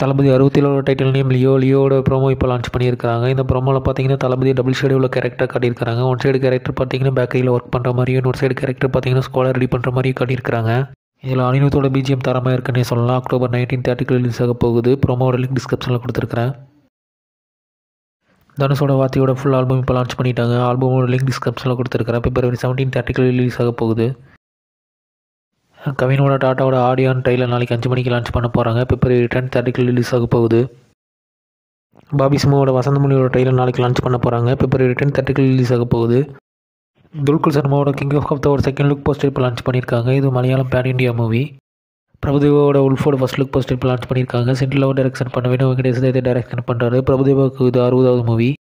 தளபதி அறுபத்தேழோட title name Leo லியோட promo இப்போ லான்ச் பண்ணியிருக்காங்க இந்த ப்ரோமோவில் பார்த்தீங்கன்னா தளபதி டபுள் ஷேடியூவில் கேரக்டர் காட்டியிருக்காங்க ஒன் சைடு கேரக்டர் பார்த்தீங்கன்னா பேக்கரியில் ஒர்க் பண்ணுற மாதிரியும் இன்னொரு சைடு கேரக்டர் பார்த்தீங்கன்னா ஸ்கோலர் ரெடி பண்ணுற மாதிரியும் காட்டியிருக்காங்க இதில் அனிருத்தோட பிஜிஎம் தரமாக இருக்குன்னே சொல்லலாம் அக்டோபர் நைன்டீன் தேர்ட்டிக்கு ரிலீஸ் ஆக போகுது ப்ரோமோட லிங்க் டிஸ்கிரிப்ஷனில் கொடுத்துருக்கிறேன் தனுஷோட வார்த்தையோட ஃபுல் ஆல்பம் இப்போ லான்ச் பண்ணிட்டாங்க ஆல்பமோட லிங்க் டிஸ்கிரிப்ஷனில் கொடுத்துருக்கிறேன் பிப்ரவரி செவன்டீன் தேர்ட்டிக்கு ரிலீஸ் ஆக போகுது கவினோட டாட்டாவோட ஆடியோன் ட்ரெயிலர் நாளைக்கு அஞ்சு மணிக்கு லான்ச் பண்ண போகிறாங்க பிப்ரவரி டென் தேர்ட்டிக்கு ரிலீஸ் ஆக போகுது பாபி சிம்மாவோட வசந்தமொழியோட ட்ரெயிலர் நாளைக்கு லான்ச் பண்ண போகிறாங்க பிப்ரவரி டென் தேர்ட்டிக்கு ரிலீஸ் ஆக போகுது துல்குல் சர்மாவோட கிங் ஆஃப் ஆஃப் ஒரு செகண்ட் லுக் போஸ்டர் இப்போ லான்ச் பண்ணியிருக்காங்க இது மலையாளம் பேன் இண்டியா மூவி பிரபுதேவாவோட உல்ஃபோட ஃபர்ஸ்ட் லுக் போஸ்டர் இப்போ லான்ச் பண்ணியிருக்காங்க சென்ட்ரலாக டைரக்ஷன் பண்ண வேணும் வெங்கடேஷ் இதை டைரக்ஷன் பண்ணுறாரு பிரபுதேவாவுக்கு இது அறுபதாவது மூவி